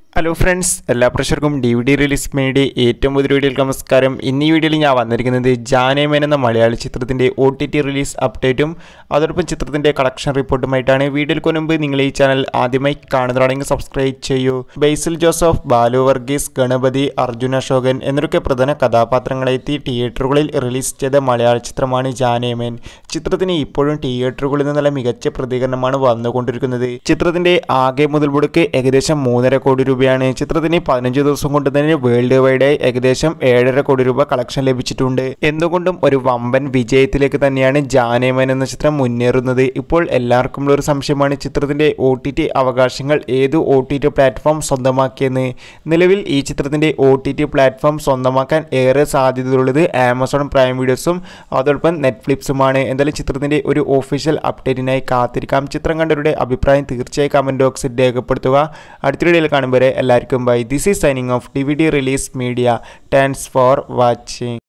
hello friends എല്ലാ പ്രേക്ഷകർക്കും D V D release മേടി ഏറ്റവും പുതിയ വീഡിയോയിലേക്ക് നമസ്കാരം ഇന്ന് ഈ വീഡിയോയിൽ ഞാൻ വന്നിരിക്കുന്നത് ജാനേമൻ എന്ന മലയാള ചിത്രത്തിൻ്റെ ഒ ടി ടി റിലീസ് അപ്ഡേറ്റും അതോടൊപ്പം ചിത്രത്തിൻ്റെ കളക്ഷൻ റിപ്പോർട്ടുമായിട്ടാണ് വീഡിയോയ്ക്ക് മുൻപ് നിങ്ങൾ ഈ ചാനൽ ആദ്യമായി കാണുന്നതാണെങ്കിൽ സബ്സ്ക്രൈബ് ചെയ്യൂ ബേസിൽ ജോസഫ് ബാലു വർഗീസ് ഗണപതി അർജുൻ അശോകൻ എന്നൊക്കെ പ്രധാന കഥാപാത്രങ്ങളെത്തി തിയേറ്ററുകളിൽ റിലീസ് ചെയ്ത മലയാള ചിത്രമാണ് ജാനേമൻ ചിത്രത്തിന് ഇപ്പോഴും തിയേറ്ററുകളിൽ നിന്നുള്ള മികച്ച പ്രതികരണമാണ് വന്നുകൊണ്ടിരിക്കുന്നത് ചിത്രത്തിന്റെ ആകെ മുതൽ മുടക്ക് ഏകദേശം മൂന്നര കോടി രൂപയാണ് ചിത്രത്തിന് പതിനഞ്ച് ദിവസം കൊണ്ട് തന്നെ വേൾഡ് വൈഡ് ഏകദേശം ഏഴര കോടി രൂപ കളക്ഷൻ ലഭിച്ചിട്ടുണ്ട് എന്തുകൊണ്ടും ഒരു വമ്പൻ വിജയത്തിലേക്ക് തന്നെയാണ് ജാനേമൻ എന്ന ചിത്രം മുന്നേറുന്നത് ഇപ്പോൾ എല്ലാവർക്കും ഉള്ള ഒരു സംശയമാണ് ചിത്രത്തിന്റെ ഒ ടി ടി അവകാശങ്ങൾ ഏത് ഒ ടി ടി പ്ലാറ്റ്ഫോം സ്വന്തമാക്കിയെന്ന് നിലവിൽ ഈ ചിത്രത്തിന്റെ ഒ ടി ടി പ്ലാറ്റ്ഫോം സ്വന്തമാക്കാൻ ഏറെ സാധ്യതയുള്ളത് ആമസോൺ പ്രൈം വീഡിയോസും അതോടൊപ്പം നെറ്റ്ഫ്ലിക്സുമാണ് എന്തായാലും ചിത്രത്തിന്റെ ഒരു ഒഫീഷ്യൽ അപ്ഡേറ്റിനായി കാത്തിരിക്കാം ചിത്രം കണ്ടവരുടെ അഭിപ്രായം തീർച്ചയായും കമന്റ് ബോക്സിൽ രേഖപ്പെടുത്തുക അടുത്ത വീഡിയോയിൽ കാണുമ്പോൾ എല്ലാവർക്കും bye this is signing off D V D release media thanks for watching